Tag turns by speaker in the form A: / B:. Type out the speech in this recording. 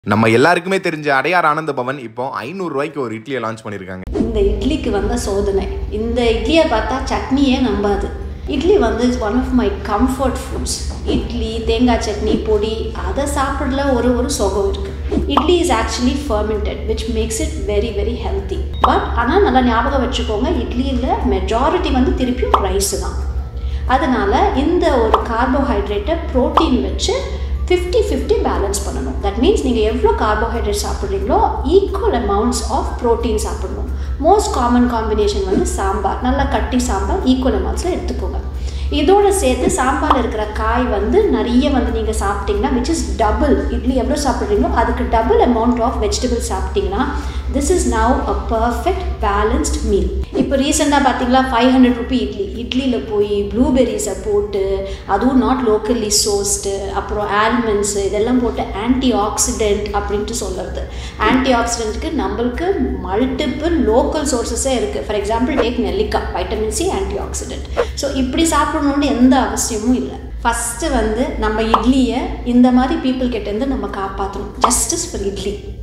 A: நம்ம எல்லாருக்குமே தெரிஞ்ச அடையார் ஆனந்த பவன் இப்போ ஐநூறு ரூபாய்க்கு ஒரு இட்லியை லான்ச் பண்ணியிருக்காங்க
B: இந்த இட்லிக்கு வந்த சோதனை இந்த இட்லியை பார்த்தா சட்னியே நம்பாது இட்லி வந்து is one of my comfort foods idli தேங்காய் சட்னி பொடி அதை சாப்பிடல ஒரு ஒரு சுகம் இருக்குது idli is actually fermented which makes it very very healthy but ஆனால் நல்லா ஞாபகம் வச்சுக்கோங்க இட்லியில் மெஜாரிட்டி வந்து திருப்பியும் ரைஸ் தான் அதனால் இந்த ஒரு கார்போஹைட்ரேட்டை ப்ரோட்டீன் வச்சு ஃபிஃப்டி ஃபிஃப்டி பேலன்ஸ் பண்ணணும் தட் மீன்ஸ் நீங்கள் எவ்வளோ கார்போஹைட்ரேட் சாப்பிட்றீங்களோ ஈக்குவல் அமௌண்ட்ஸ் ஆஃப் ப்ரோட்டீன் சாப்பிடணும் மோஸ்ட் காமன் காம்பினேஷன் வந்து சாம்பார் நல்லா கட்டி சாம்பார் ஈக்குவல் அமௌண்ட்ஸில் எடுத்துக்கோங்க இதோடு சேர்த்து சாம்பாரில் இருக்கிற காய் வந்து நிறைய வந்து நீங்கள் சாப்பிட்டீங்கன்னா விச் இஸ் டபுள் இட்லி எவ்வளோ சாப்பிட்றீங்களோ அதுக்கு டபுள் அமௌண்ட் ஆஃப் வெஜிடபிள் சாப்பிட்டீங்கன்னா this is now a perfect balanced meal இப்போ ரீசெண்டாக பார்த்தீங்களா ஃபைவ் ஹண்ட்ரட் ருபி இட்லி இட்லியில் போய் ப்ளூபெரிஸை போட்டு அதுவும் நாட் லோக்கல்லி சோஸ்டு அப்புறம் ஆல்மண்ட்ஸு இதெல்லாம் போட்டு ஆன்டி ஆக்சிடென்ட் அப்படின்ட்டு சொல்கிறது ஆன்டி ஆக்சிடென்ட்டுக்கு நம்மளுக்கு மல்டிபிள் லோக்கல் சோர்ஸஸே இருக்குது ஃபார் எக்ஸாம்பிள் டேக் நெல்லிக்காய் vitamin C antioxidant so இப்படி சாப்பிடணுன்னு எந்த அவசியமும் இல்லை ஃபஸ்ட்டு வந்து நம்ம இட்லியை இந்த மாதிரி பீப்புள் கிட்டேருந்து நம்ம காப்பாற்றணும் ஜஸ்டிஸ் ஃபார் இட்லி